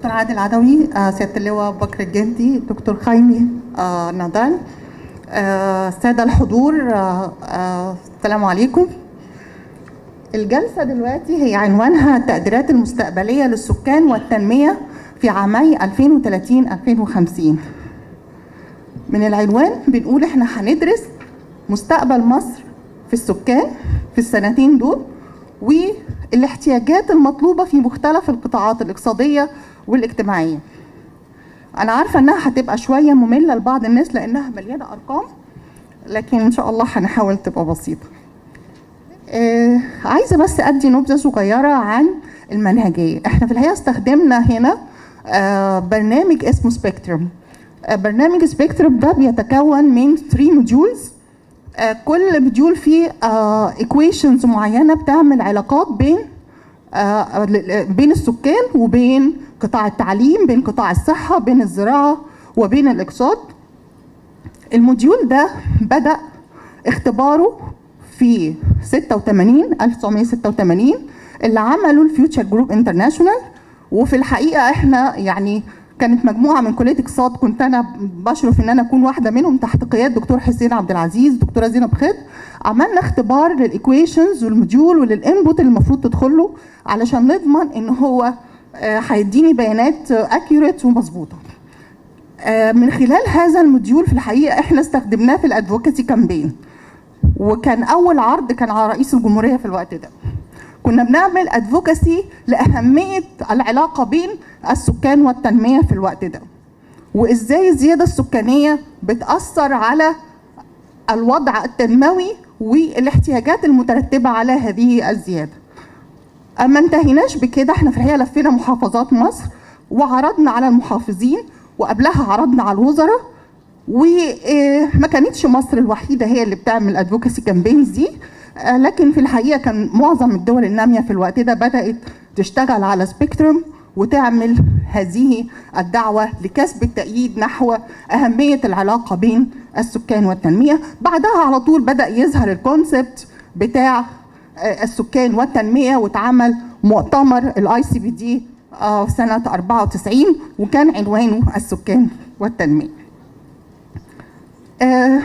دكتور عادل عدوي آه، سياده اللواء بكر الجندي دكتور خيمي آه، نضال آه، الساده الحضور آه، آه، السلام عليكم الجلسه دلوقتي هي عنوانها التقديرات المستقبليه للسكان والتنميه في عامي 2030 2050 من العنوان بنقول احنا هندرس مستقبل مصر في السكان في السنتين دول والاحتياجات المطلوبة في مختلف القطاعات الاقتصادية والاجتماعية أنا عارفة إنها هتبقى شوية مملة لبعض الناس لأنها مليانة أرقام لكن إن شاء الله هنحاول تبقى بسيطة آه عايزة بس أدي نبذة صغيرة عن المنهجية إحنا في الحقيقة استخدمنا هنا آه برنامج اسمه سبيكترم آه برنامج سبيكترم ده بيتكون من 3 موديولز آه، كل مديول فيه ايكويشنز معينه بتعمل علاقات بين آه، بين السكان وبين قطاع التعليم بين قطاع الصحه بين الزراعه وبين الاقتصاد الموديول ده بدا اختباره في 86 1986 اللي عمله الفيوتشر جروب انترناشونال وفي الحقيقه احنا يعني كانت مجموعه من كليه اقتصاد كنت انا بشرف ان انا اكون واحده منهم تحت قياده دكتور حسين عبد العزيز دكتوره زينب خير عملنا اختبار للايكويشنز والموديول وللانبوت اللي المفروض تدخله علشان نضمن ان هو آه، هيديني بيانات اكيوريت ومظبوطه آه، من خلال هذا الموديول في الحقيقه احنا استخدمناه في الادفوكاسي كامبين وكان اول عرض كان على رئيس الجمهوريه في الوقت ده كنا بنعمل ادفوكاسي لاهميه العلاقه بين السكان والتنميه في الوقت ده وازاي الزياده السكانيه بتاثر على الوضع التنموي والاحتياجات المترتبه على هذه الزياده اما انتهيناش بكده احنا في الحقيقه لفينا محافظات مصر وعرضنا على المحافظين وقبلها عرضنا على الوزراء وما كانتش مصر الوحيده هي اللي بتعمل ادفوكاسي كامبينز دي آه، لكن في الحقيقه كان معظم الدول الناميه في الوقت ده بدات تشتغل على سبيكتروم وتعمل هذه الدعوه لكسب التأييد نحو اهميه العلاقه بين السكان والتنميه بعدها على طول بدا يظهر الكونسبت بتاع آه، السكان والتنميه واتعمل مؤتمر الاي سي بي دي سنه 94 وكان عنوانه السكان والتنميه آه،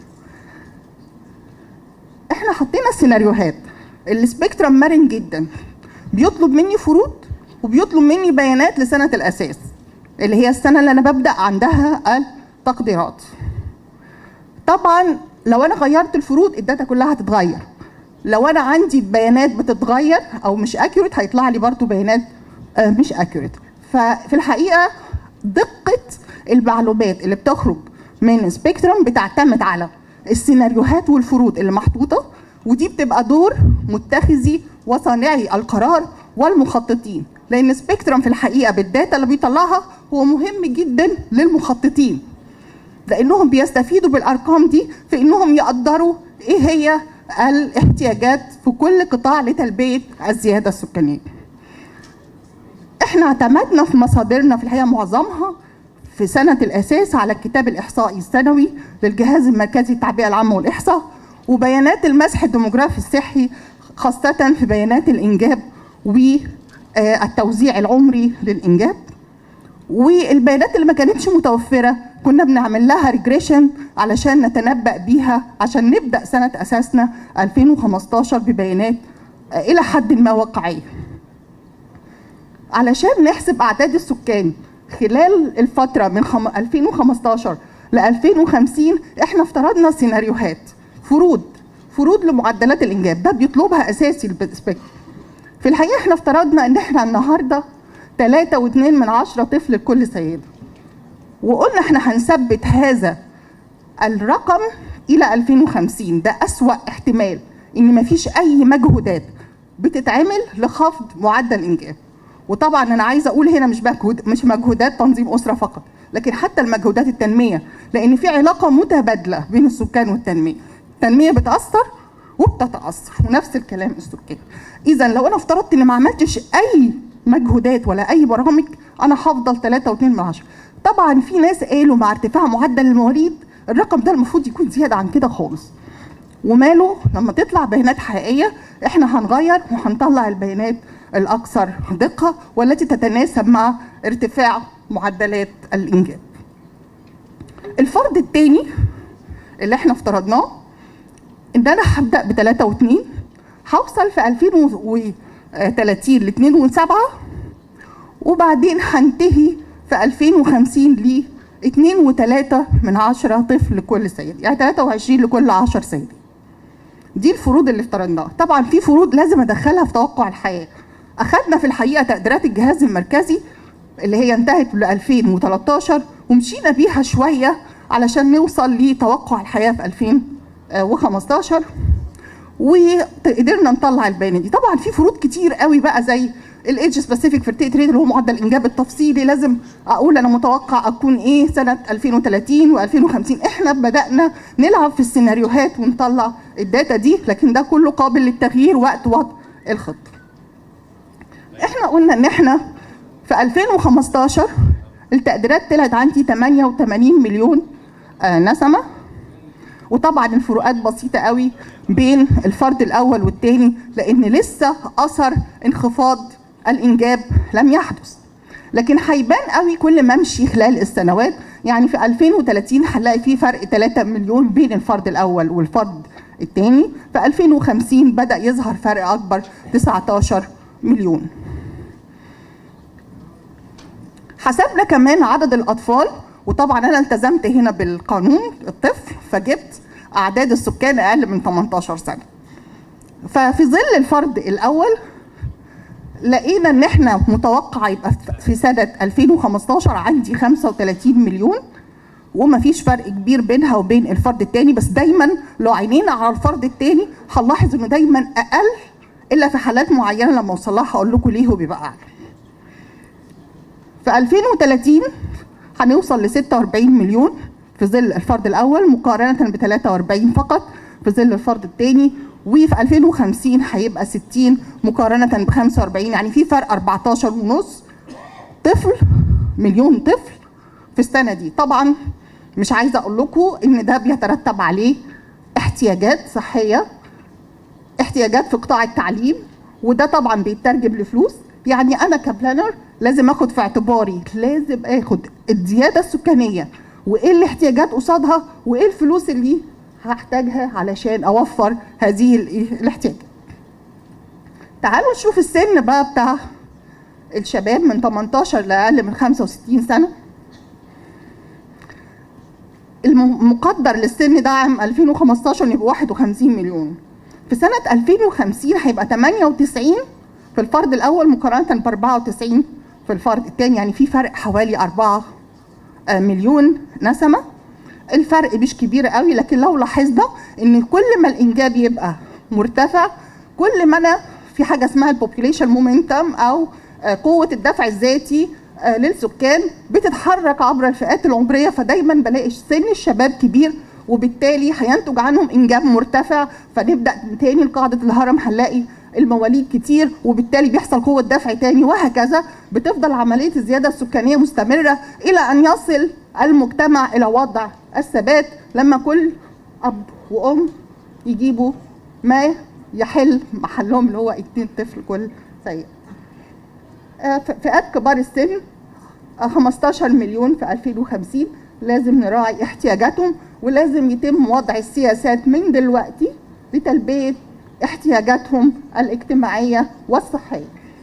احنا حطينا سيناريوهات السبيكترم مرن جدا بيطلب مني فروض وبيطلب مني بيانات لسنه الاساس اللي هي السنه اللي انا ببدا عندها التقديرات طبعا لو انا غيرت الفروض الداتا كلها هتتغير لو انا عندي بيانات بتتغير او مش اكيوريت هيطلع لي برضو بيانات آه، مش اكيوريت ففي الحقيقه دقه المعلومات اللي بتخرج من سبيكترم بتعتمد على السيناريوهات والفروض اللي محطوطه ودي بتبقى دور متخذي وصانعي القرار والمخططين لان سبيكترم في الحقيقه بالداتا اللي بيطلعها هو مهم جدا للمخططين لانهم بيستفيدوا بالارقام دي في انهم يقدروا ايه هي الاحتياجات في كل قطاع لتلبيه الزياده السكانيه احنا اعتمدنا في مصادرنا في الحقيقه معظمها في سنة الأساس على الكتاب الإحصائي السنوي للجهاز المركزي للتعبئة العامة والإحصاء وبيانات المسح الديموغرافي الصحي خاصة في بيانات الإنجاب والتوزيع العمري للإنجاب والبيانات اللي ما كانتش متوفرة كنا بنعمل لها ريجريشن علشان نتنبأ بيها عشان نبدأ سنة أساسنا 2015 ببيانات آه، إلى حد ما واقعية علشان نحسب أعداد السكان خلال الفترة من خم... 2015 ل 2050 احنا افترضنا سيناريوهات فروض فروض لمعدلات الانجاب ده بيطلبها اساسي السبيك في الحقيقه احنا افترضنا ان احنا النهارده 3 و2 من عشرة طفل لكل سيده وقلنا احنا هنثبت هذا الرقم الى 2050 ده اسوا احتمال ان مفيش اي مجهودات بتتعمل لخفض معدل الانجاب وطبعا انا عايزه اقول هنا مش مجهود مش مجهودات تنظيم اسره فقط لكن حتى المجهودات التنميه لان في علاقه متبادله بين السكان والتنميه التنميه بتاثر وبتتاثر ونفس الكلام السكان اذا لو انا افترضت ان ما عملتش اي مجهودات ولا اي برامج انا هفضل 3.2 من عشرة طبعا في ناس قالوا مع ارتفاع معدل المواليد الرقم ده المفروض يكون زياده عن كده خالص وماله لما تطلع بيانات حقيقيه احنا هنغير وهنطلع البيانات الأكثر دقة والتي تتناسب مع ارتفاع معدلات الإنجاب الفرض الثاني اللي احنا افترضناه ان انا هبدا ب 3 و2 هوصل في 2030 ل 2 و7 وبعدين هنتهي في 2050 ل 2 و3 من 10 طفل لكل سيد يعني 23 لكل 10 سيد دي الفروض اللي افترضناها طبعا في فروض لازم ادخلها في توقع الحياه اخذنا في الحقيقه تقديرات الجهاز المركزي اللي هي انتهت ل 2013 ومشينا بيها شويه علشان نوصل لتوقع الحياه في 2015 وقدرنا نطلع البيانات دي طبعا في فروض كتير قوي بقى زي الايدج سبيسيفيك فيرتيليتي ريت اللي هو معدل الانجاب التفصيلي لازم اقول انا متوقع اكون ايه سنه 2030 و2050 احنا بدانا نلعب في السيناريوهات ونطلع الداتا دي لكن ده كله قابل للتغيير وقت وضع الخطه احنا قلنا ان احنا في 2015 التقديرات طلعت عندي 88 مليون آه نسمه وطبعا الفروقات بسيطه قوي بين الفرد الاول والثاني لان لسه اثر انخفاض الانجاب لم يحدث لكن هيبان قوي كل ما امشي خلال السنوات يعني في 2030 هنلاقي في فرق 3 مليون بين الفرد الاول والفرد الثاني في 2050 بدا يظهر فرق اكبر 19 مليون حسبنا كمان عدد الاطفال وطبعا انا التزمت هنا بالقانون الطفل فجبت اعداد السكان اقل من 18 سنه ففي ظل الفرد الاول لقينا ان احنا متوقع يبقى في سنه 2015 عندي 35 مليون وما فيش فرق كبير بينها وبين الفرد الثاني بس دايما لو عينينا على الفرد الثاني هنلاحظ انه دايما اقل الا في حالات معينه لما اوصل لها هقول لكم ليه هو بيبقى اعلى في 2030 هنوصل ل 46 مليون في ظل الفرد الاول مقارنه ب 43 فقط في ظل الفرد الثاني وفي 2050 هيبقى 60 مقارنه ب 45 يعني في فرق 14 ونص طفل مليون طفل في السنه دي طبعا مش عايزه اقول لكم ان ده بيترتب عليه احتياجات صحيه احتياجات في قطاع التعليم وده طبعا بيترجم لفلوس يعني انا كبلانر لازم اخد في اعتباري لازم اخد الزياده السكانيه وايه الاحتياجات قصادها وايه الفلوس اللي هحتاجها علشان اوفر هذه الاحتياجات تعالوا نشوف السن بقى بتاع الشباب من 18 لاقل من 65 سنه المقدر للسن ده عام 2015 يبقى 51 مليون في سنه 2050 هيبقى 98 في الفرد الاول مقارنه ب 94 في الفرد الثاني يعني في فرق حوالي 4 مليون نسمه الفرق مش كبير قوي لكن لو لاحظنا ان كل ما الانجاب يبقى مرتفع كل ما انا في حاجه اسمها البوبوليشن مومنتم او قوه الدفع الذاتي للسكان بتتحرك عبر الفئات العمريه فدايما بلاقي سن الشباب كبير وبالتالي هينتج عنهم انجاب مرتفع فنبدا تاني قاعده الهرم هنلاقي المواليد كتير وبالتالي بيحصل قوه دفع تاني وهكذا بتفضل عمليه الزياده السكانيه مستمره الى ان يصل المجتمع الى وضع الثبات لما كل اب وام يجيبوا ما يحل محلهم اللي هو اتنين طفل كل سيد فئات كبار السن 15 مليون في 2050 لازم نراعي احتياجاتهم ولازم يتم وضع السياسات من دلوقتي لتلبيه احتياجاتهم الاجتماعيه والصحيه.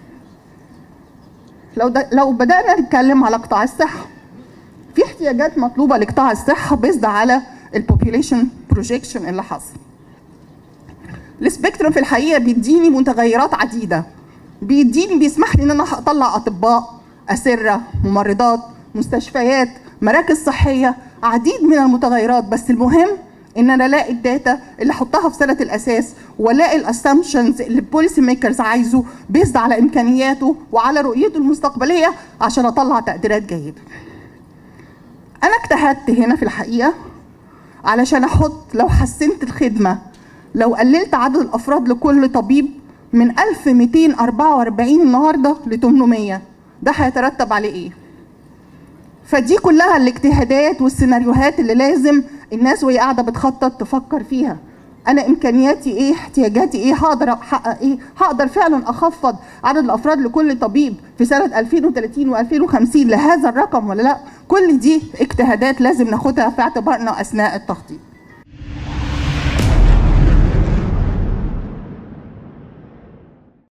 لو لو بدانا نتكلم على قطاع الصحه في احتياجات مطلوبه لقطاع الصحه بيزد على البوبوليشن بروجيكشن اللي حصل. السبيكترم في الحقيقه بيديني متغيرات عديده بيديني بيسمح لي ان انا اطلع اطباء اسره ممرضات مستشفيات مراكز صحيه عديد من المتغيرات بس المهم ان انا الاقي الداتا اللي احطها في سنه الاساس والاقي الاسامبشنز اللي البوليسي ميكرز عايزه بيزد على امكانياته وعلى رؤيته المستقبليه عشان اطلع تقديرات جيده. انا اجتهدت هنا في الحقيقه علشان احط لو حسنت الخدمه لو قللت عدد الافراد لكل طبيب من 1244 النهارده ل 800 ده هيترتب عليه ايه؟ فدي كلها الاجتهادات والسيناريوهات اللي لازم الناس وهي قاعده بتخطط تفكر فيها انا امكانياتي ايه احتياجاتي ايه هقدر احقق ايه هقدر فعلا اخفض عدد الافراد لكل طبيب في سنه 2030 و2050 لهذا الرقم ولا لا كل دي اجتهادات لازم ناخدها في اعتبارنا اثناء التخطيط